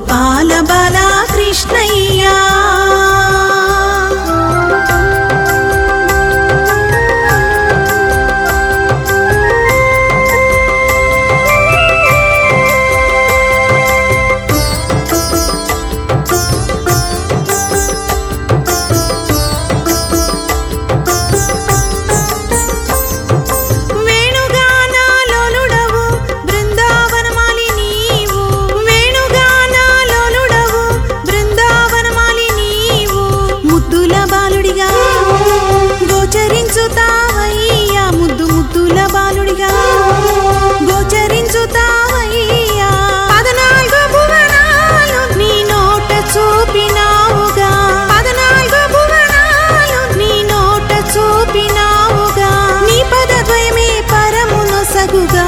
గోపాల బాల కృష్ణయ్యా వేణుగానాలోలుడవు బృందావనమాలి నీవు వేణుగానాలోలుడవు బృందావనమాలి నీవు ముద్దుల బాలుడిగా గోచరించుతావయ్యా ముద్దు ముద్దుల బాలుడిగా గోచరించుతావయ్యా పద్నాలుగు భువనాలు నీ నోట చూపినావుగా పద్నాలుగు భువనాలు నీ నోట చూపినావుగా నీ పదద్వయమే పరమును సగుగా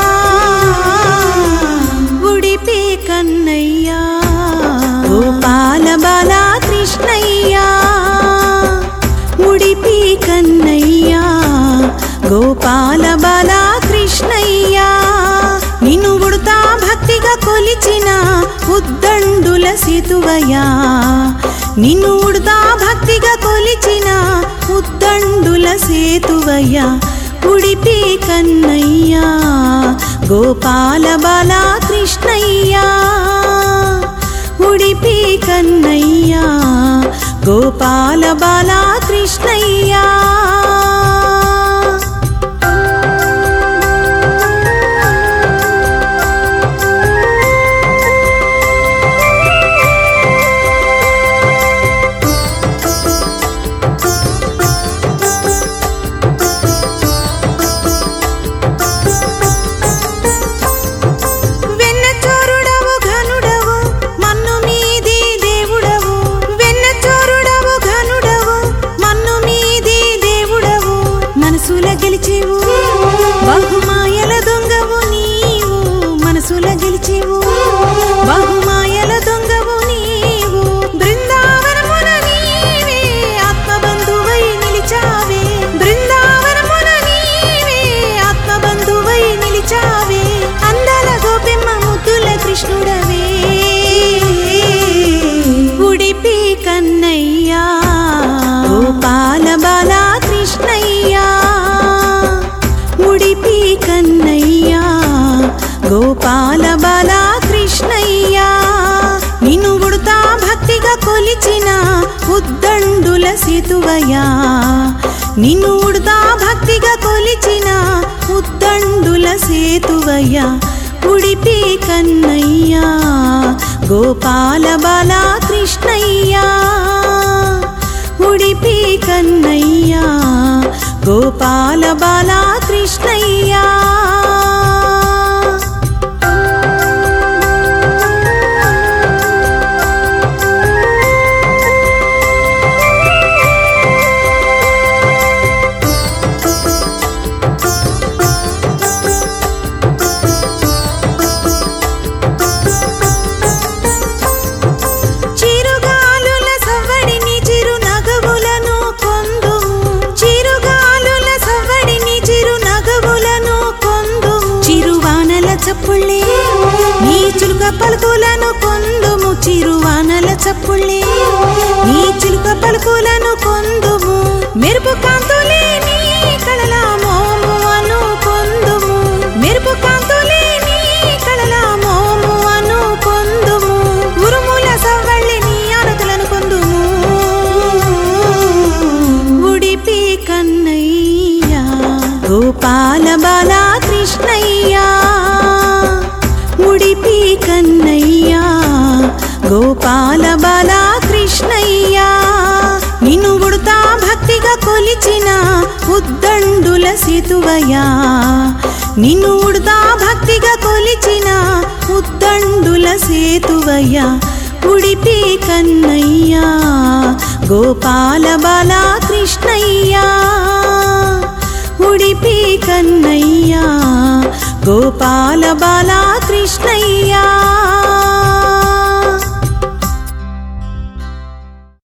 ఉడిపి కన్నయ్యా గోపాల బాల కృష్ణయ్యా ఉడిపి కన్నయ్యా గోపాల బాల కృష్ణయ్యా నిన్ను ఉడతా భక్తిగా కొలిచిన ఉద్దండుల సేతువయ్యా నిన్ను ఉడతా భక్తిగా కొలిచిన ఉద్దండుల సేతువయ్యా ఉడిపి కన్నయ్యా గోపాల బాల కృష్ణయ్యా ఉడిపి కన్నయ్యా గోపాల బాల కృష్ణయ్యా వెన్నచోరుడవు ఘనుడవు మన్ను మీది దేవుడవు వెన్నచోరుడవు ఘనుడవు మన్ను మీది దేవుడవు మనసుల గెలిచేవు బహుమాయల దొంగవు నీవు మనసుల గెలిచేవు బహుమాయల దొంగవు నీవు బృందావనమున నీవే ఆత్మబంధువై నిలిచావే బృందావనమున నీవే ఆత్మబంధువై నిలిచావే అందాల గోపెమ్మ ముద్దుల కృష్ణుడవే ఉడిపి కన్నయ్యా గోపాల బాల కృష్ణయ్యా ఉడిపి కన్నయ్యా గోపాల బాల కృష్ణయ్యా నిన్ను ఉడతా భక్తిగా కొలిచిన ఉద్దండుల సేతువయ్యా నిన్ను ఉడతా భక్తిగా కొలిచిన ఉద్దండుల సేతువయ్యా ఉడిపి కన్నయ్యా గోపాల బాల కృష్ణయ్యా ఉడిపి కన్నయ్యా గోపాల బాల కృష్ణయ్యా చిరుగాలుల సవ్వడిని చిరు నగవులను కొందుము చిరుగాలుల సవ్వడిని చిరు నగవులను కొందుము చిరువానల చప్పుళ్ళే నీ చిలుక పలుకులను కొందుము చిరువానల చప్పుళ్ళే నీ చిలుక పలుకులను కొందుము మెరుపు కాంతులే నీ కళల మోము అను కొందుము మెరుపు కాంతులే నీ కళల మోము అను కొందుము ఉరుముల సవ్వళ్ళి నీ ఆనతులను కొందుము ఉడిపి కన్నయ్యా గోపాల బాల కృష్ణయ్యా ఉడిపి కన్నయ్యా గోపాల బాల కృష్ణయ్యా నిన్ను ఉడతా భక్తిగా కొలిచిన ఉద్దండుల సేతువయ్యా నిన్ను ఉడతా భక్తిగా కొలిచిన ఉద్దండుల సేతువయ్యా ఉడిపి కన్నయ్యా గోపాల బాల కృష్ణయ్యా ఉడిపి కన్నయ్యా గోపాల బాల కృష్ణయ్యా